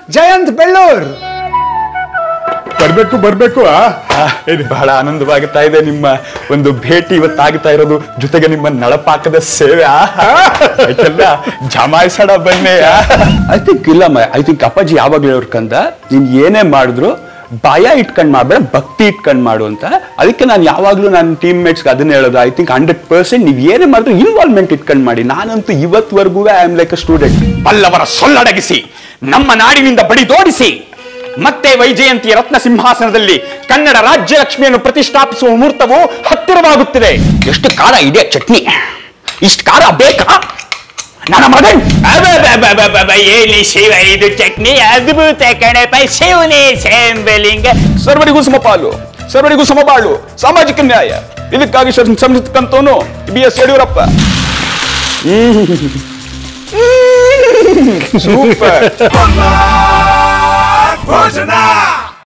ಜಯಂತ್ ಬೆಳ್ಳೂರ್ ಬರ್ಬೇಕು ಬರ್ಬೇಕು ಆ? ಇದು ಬಹಳ ಆನಂದವಾಗುತ್ತಾ ಇದೆ ನಿಮ್ಮ ಒಂದು ಭೇಟಿ ಇವತ್ತಾಗುತ್ತಾ ಇರೋದು ಜೊತೆಗೆ ನಿಮ್ಮ ನಳಪಾಕದ ಸೇವೆ ಆಯ್ತಲ್ಲ ಜಮಾಯಿಸೋಣ ಬನ್ನಿ ಐ ಥಿಂಕ್ ಇಲ್ಲ ಐ ಥಿಂಕ್ ಅಪ್ಪಾಜಿ ಯಾವಾಗ್ಲೂ ಹೇಳೋರ್ ಕಂದ ನೀನ್ ಏನೇ ಮಾಡಿದ್ರು ಭಯ ಇಟ್ಕೊಂಡ್ ಮಾಡ್ಬೇಡ ಭಕ್ತಿ ಇಟ್ಕೊಂಡ್ ಮಾಡು ಅಂತ ಅದಕ್ಕೆ ನಾನು ಯಾವಾಗ್ಲೂ ನನ್ನ ಟೀಮ್ ಮೇಟ್ಸ್ಗೆ ಅದನ್ನ ಹೇಳೋದು ಐ ಥಿಂಕ್ ಹಂಡ್ರೆಡ್ ಪರ್ಸೆಂಟ್ ನೀವು ಏನೇ ಮಾಡಿದ್ರು ಇನ್ವಾಲ್ವ್ಮೆಂಟ್ ಇಟ್ಕೊಂಡ್ ಮಾಡಿ ನಾನಂತೂ ಇವತ್ವರೆಗೂ I am like a student ಬಲ್ಲವರ ಸೊಲ್ಲಡಗಿಸಿ ನಮ್ಮ ನಾಡಿನಿಂದ ಬಡಿದೋಡಿಸಿ ಮತ್ತೆ ವೈಜಯಂತಿಯ ರತ್ನ ಸಿಂಹಾಸನದಲ್ಲಿ ಕನ್ನಡ ರಾಜ್ಯ ಲಕ್ಷ್ಮಿಯನ್ನು ಪ್ರತಿಷ್ಠಾಪಿಸುವ ಮುಹೂರ್ತವು ಹತ್ತಿರವಾಗುತ್ತಿದೆ ಎಷ್ಟು ಖಾರ ಇದೆ ಚಟ್ನಿ ಇಷ್ಟು ಖಾರ ಬೇಕಾ ನನ್ನ ಮಗನ್ ಎಲ್ಲಿ ಶಿವ ಇದು ಚಟ್ನಿ ಅದ್ಭುತ ಕಣಪ ಶಿವನೇ ಸೇಂಬಲಿಂಗ ಸರ್ವರಿಗೂ ಸಮಪಾಲು ಸರ್ವರಿಗೂ ಸಮಬಾಳು ಸಾಮಾಜಿಕ ನ್ಯಾಯ ಇದಕ್ಕಾಗಿ ಸಂಸತ್ಕಂತವನು ಬಿ ಎಸ್ ಯಡಿಯೂರಪ್ಪ ಸೂಪರ್